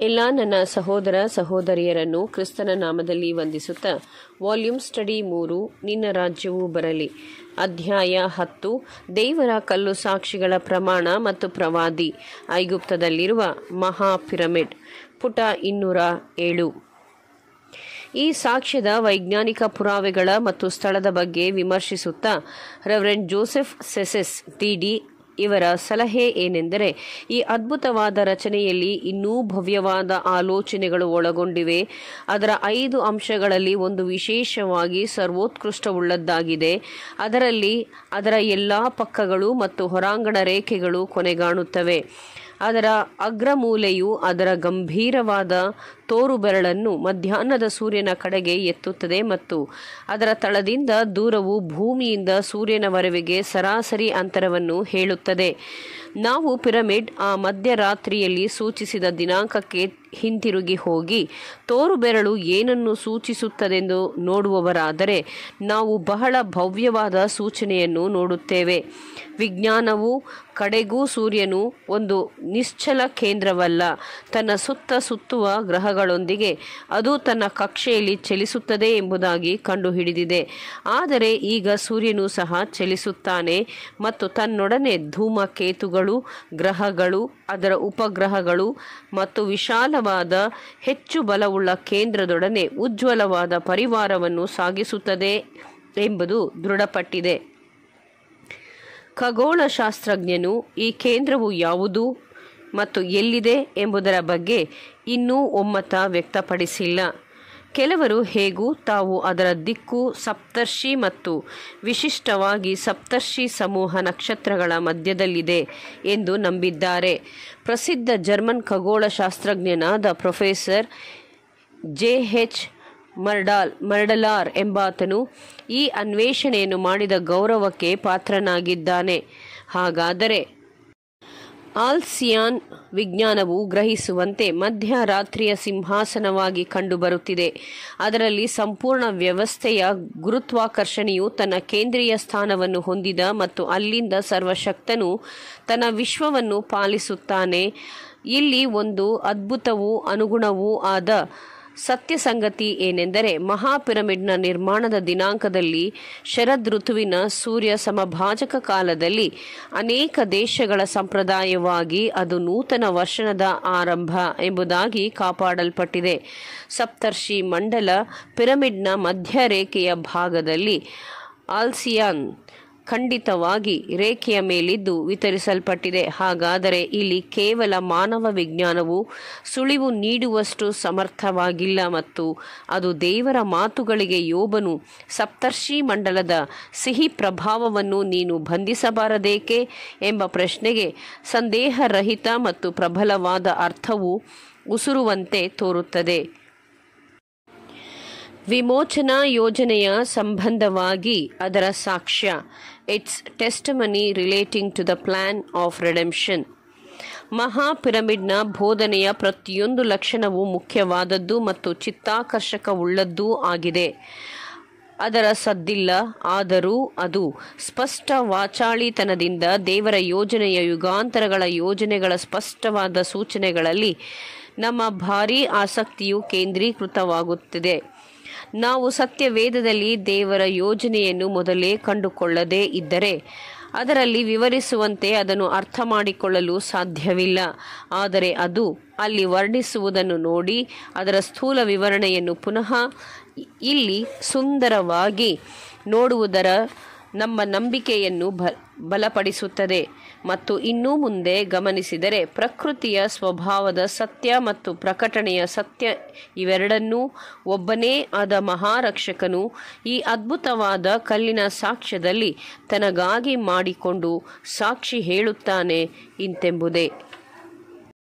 ಎಲ್ಲ ನನ್ನ ಸಹೋದರ ಸಹೋದರಿಯರನ್ನು ಕ್ರಿಸ್ತನ ನಾಮದಲ್ಲಿ ವಂದಿಸುತ್ತಾ ವಾಲ್ಯೂಮ್ ಸ್ಟಡಿ ಮೂರು ನಿನ್ನ ರಾಜ್ಯವು ಬರಲಿ ಅಧ್ಯಾಯ ಹತ್ತು ದೇವರ ಕಲ್ಲು ಸಾಕ್ಷಿಗಳ ಪ್ರಮಾಣ ಮತ್ತು ಪ್ರವಾದಿ ಐಗುಪ್ತದಲ್ಲಿರುವ ಮಹಾ ಪಿರಮಿಡ್ ಪುಟ ಇನ್ನೂರ ಏಳು ಈ ಸಾಕ್ಷ್ಯದ ವೈಜ್ಞಾನಿಕ ಪುರಾವೆಗಳ ಮತ್ತು ಸ್ಥಳದ ಬಗ್ಗೆ ವಿಮರ್ಶಿಸುತ್ತಾ reverend Joseph Seiss T D ಸಲಹೆ ಏನೆಂದರೆ ಈ ಅದ್ಭುತವಾದ ರಚನೆಯಲ್ಲಿ ಇನ್ನೂ ಭವ್ಯವಾದ ಆಲೋಚನೆಗಳು ಒಳಗೊಂಡಿವೆ ಅದರ ಐದು ಅಂಶಗಳಲ್ಲಿ ಒಂದು ವಿಶೇಷವಾಗಿ ಸರ್ವೋತ್ಕೃಷ್ಟವುಳ್ಳದ್ದಾಗಿದೆ ಅದರಲ್ಲಿ ಅದರ ಎಲ್ಲ ಪಕ್ಕಗಳು ಮತ್ತು ಹೊರಾಂಗಣ ರೇಖೆಗಳು ಕೊನೆಗಾಣುತ್ತವೆ ಅದರ ಅಗ್ರಮೂಲೆಯು ಅದರ ಗಂಭೀರವಾದ ತೋರು ಬೆರಳನ್ನು ಮಧ್ಯಾಹ್ನದ ಸೂರ್ಯನ ಕಡೆಗೆ ಎತ್ತುತ್ತದೆ ಮತ್ತು ಅದರ ತಳದಿಂದ ದೂರವು ಭೂಮಿಯಿಂದ ಸೂರ್ಯನವರೆಗೆ ಸರಾಸರಿ ಅಂತರವನ್ನು ಹೇಳುತ್ತದೆ ನಾವು ಪಿರಮಿಡ್ ಆ ಮಧ್ಯರಾತ್ರಿಯಲ್ಲಿ ಸೂಚಿಸಿದ ದಿನಾಂಕಕ್ಕೆ ಹಿಂತಿರುಗಿ ಹೋಗಿ ತೋರು ಬೆರಳು ಏನನ್ನು ಸೂಚಿಸುತ್ತದೆಂದು ನೋಡುವವರಾದರೆ ನಾವು ಬಹಳ ಭವ್ಯವಾದ ಸೂಚನೆಯನ್ನು ನೋಡುತ್ತೇವೆ ವಿಜ್ಞಾನವು ಕಡೆಗೂ ಸೂರ್ಯನು ಒಂದು ನಿಶ್ಚಲ ಕೇಂದ್ರವಲ್ಲ ತನ್ನ ಸುತ್ತ ಸುತ್ತುವ ಗ್ರಹಗಳೊಂದಿಗೆ ಅದು ತನ್ನ ಕಕ್ಷೆಯಲ್ಲಿ ಚಲಿಸುತ್ತದೆ ಎಂಬುದಾಗಿ ಕಂಡುಹಿಡಿದಿದೆ ಆದರೆ ಈಗ ಸೂರ್ಯನು ಸಹ ಚಲಿಸುತ್ತಾನೆ ಮತ್ತು ತನ್ನೊಡನೆ ಧೂಮಕೇತುಗಳು ಗ್ರಹಗಳು ಅದರ ಉಪಗ್ರಹಗಳು ಮತ್ತು ವಿಶಾಲವಾದ ಹೆಚ್ಚು ಬಲವುಳ್ಳ ಕೇಂದ್ರದೊಡನೆ ಉಜ್ವಲವಾದ ಪರಿವಾರವನ್ನು ಸಾಗಿಸುತ್ತದೆ ಎಂಬುದು ದೃಢಪಟ್ಟಿದೆ ಖಗೋಳಶಾಸ್ತ್ರಜ್ಞನು ಈ ಕೇಂದ್ರವು ಯಾವುದು ಮತ್ತು ಎಲ್ಲಿದೆ ಎಂಬುದರ ಬಗ್ಗೆ ಇನ್ನೂ ಒಮ್ಮತ ವ್ಯಕ್ತಪಡಿಸಿಲ್ಲ ಕೆಲವರು ಹೇಗೂ ತಾವು ಅದರ ದಿಕ್ಕು ಸಪ್ತರ್ಷಿ ಮತ್ತು ವಿಶಿಷ್ಟವಾಗಿ ಸಪ್ತರ್ಷಿ ಸಮೂಹ ನಕ್ಷತ್ರಗಳ ಮಧ್ಯದಲ್ಲಿದೆ ಎಂದು ನಂಬಿದ್ದಾರೆ ಪ್ರಸಿದ್ಧ ಜರ್ಮನ್ ಖಗೋಳಶಾಸ್ತ್ರಜ್ಞನಾದ ಪ್ರೊಫೆಸರ್ ಜೆ ಎಚ್ ಮರ್ಡಾಲ್ ಮರ್ಡಲಾರ್ ಎಂಬಾತನು ಈ ಅನ್ವೇಷಣೆಯನ್ನು ಮಾಡಿದ ಗೌರವಕ್ಕೆ ಪಾತ್ರನಾಗಿದ್ದಾನೆ ಹಾಗಾದರೆ ಆಲ್ಸಿಯಾನ್ ವಿಜ್ಞಾನವು ಗ್ರಹಿಸುವಂತೆ ಮಧ್ಯರಾತ್ರಿಯ ಸಿಂಹಾಸನವಾಗಿ ಕಂಡುಬರುತ್ತಿದೆ ಅದರಲ್ಲಿ ಸಂಪೂರ್ಣ ವ್ಯವಸ್ಥೆಯ ಗುರುತ್ವಾಕರ್ಷಣೆಯು ತನ್ನ ಕೇಂದ್ರೀಯ ಸ್ಥಾನವನ್ನು ಹೊಂದಿದ ಮತ್ತು ಅಲ್ಲಿಂದ ಸರ್ವಶಕ್ತನು ತನ್ನ ವಿಶ್ವವನ್ನು ಪಾಲಿಸುತ್ತಾನೆ ಇಲ್ಲಿ ಒಂದು ಅದ್ಭುತವೂ ಅನುಗುಣವೂ ಆದ ಸತ್ಯ ಸಂಗತಿ ಏನೆಂದರೆ ಮಹಾಪಿರಮಿಡ್ನ ನಿರ್ಮಾಣದ ದಿನಾಂಕದಲ್ಲಿ ಶರದ್ ಋತುವಿನ ಸೂರ್ಯ ಸಮಭಾಜಕ ಕಾಲದಲ್ಲಿ ಅನೇಕ ದೇಶಗಳ ಸಂಪ್ರದಾಯವಾಗಿ ಅದು ನೂತನ ವರ್ಷದ ಆರಂಭ ಎಂಬುದಾಗಿ ಕಾಪಾಡಲ್ಪಟ್ಟಿದೆ ಸಪ್ತರ್ಷಿ ಮಂಡಲ ಪಿರಮಿಡ್ನ ಮಧ್ಯರೇಖೆಯ ಭಾಗದಲ್ಲಿ ಆಲ್ಸಿಯಾನ್ ಖಂಡಿತವಾಗಿ ರೇಖೆಯ ಮೇಲಿದ್ದು ವಿತರಿಸಲ್ಪಟ್ಟಿದೆ ಹಾಗಾದರೆ ಇಲ್ಲಿ ಕೇವಲ ಮಾನವ ವಿಜ್ಞಾನವು ಸುಳಿವು ನೀಡುವಷ್ಟು ಸಮರ್ಥವಾಗಿಲ್ಲ ಮತ್ತು ಅದು ದೇವರ ಮಾತುಗಳಿಗೆ ಯೋಬನು ಸಪ್ತರ್ಷಿ ಮಂಡಲದ ಸಿಹಿ ಪ್ರಭಾವವನ್ನು ನೀನು ಬಂಧಿಸಬಾರದೇಕೆ ಎಂಬ ಪ್ರಶ್ನೆಗೆ ಸಂದೇಹರಹಿತ ಮತ್ತು ಪ್ರಬಲವಾದ ಅರ್ಥವು ಉಸುರುವಂತೆ ತೋರುತ್ತದೆ ವಿಮೋಚನಾ ಯೋಜನೆಯ ಸಂಬಂಧವಾಗಿ ಅದರ ಸಾಕ್ಷ್ಯ its testimony relating to the plan of redemption ಮಹಾ ಪಿರಮಿಡ್ನ ಬೋಧನೆಯ ಪ್ರತಿಯೊಂದು ಲಕ್ಷಣವು ಮುಖ್ಯವಾದದ್ದು ಮತ್ತು ಚಿತ್ತಾಕರ್ಷಕವುಳ್ಳದ್ದೂ ಆಗಿದೆ ಅದರ ಸದ್ದಿಲ್ಲ ಆದರೂ ಅದು ಸ್ಪಷ್ಟ ವಾಚಾಳಿತನದಿಂದ ದೇವರ ಯೋಜನೆಯ ಯುಗಾಂತರಗಳ ಯೋಜನೆಗಳ ಸ್ಪಷ್ಟವಾದ ಸೂಚನೆಗಳಲ್ಲಿ ನಮ್ಮ ಭಾರೀ ಆಸಕ್ತಿಯು ಕೇಂದ್ರೀಕೃತವಾಗುತ್ತಿದೆ ನಾವು ಸತ್ಯವೇದದಲ್ಲಿ ದೇವರ ಯೋಜನೆಯನ್ನು ಮೊದಲೇ ಕಂಡುಕೊಳ್ಳದೇ ಇದ್ದರೆ ಅದರಲ್ಲಿ ವಿವರಿಸುವಂತೆ ಅದನ್ನು ಅರ್ಥ ಮಾಡಿಕೊಳ್ಳಲು ಸಾಧ್ಯವಿಲ್ಲ ಆದರೆ ಅದು ಅಲ್ಲಿ ವರ್ಣಿಸುವುದನ್ನು ನೋಡಿ ಅದರ ಸ್ಥೂಲ ವಿವರಣೆಯನ್ನು ಪುನಃ ಇಲ್ಲಿ ಸುಂದರವಾಗಿ ನೋಡುವುದರ ನಮ್ಮ ನಂಬಿಕೆಯನ್ನು ಬ ಬಲಪಡಿಸುತ್ತದೆ ಮತ್ತು ಇನ್ನೂ ಮುಂದೆ ಗಮನಿಸಿದರೆ ಪ್ರಕೃತಿಯ ಸ್ವಭಾವದ ಸತ್ಯ ಮತ್ತು ಪ್ರಕಟಣೆಯ ಸತ್ಯ ಇವೆರಡನ್ನೂ ಒಬ್ಬನೇ ಆದ ಮಹಾರಕ್ಷಕನು ಈ ಅದ್ಭುತವಾದ ಕಲ್ಲಿನ ಸಾಕ್ಷ್ಯದಲ್ಲಿ ತನಗಾಗಿ ಮಾಡಿಕೊಂಡು ಸಾಕ್ಷಿ ಹೇಳುತ್ತಾನೆ ಇಂತೆಂಬುದೇ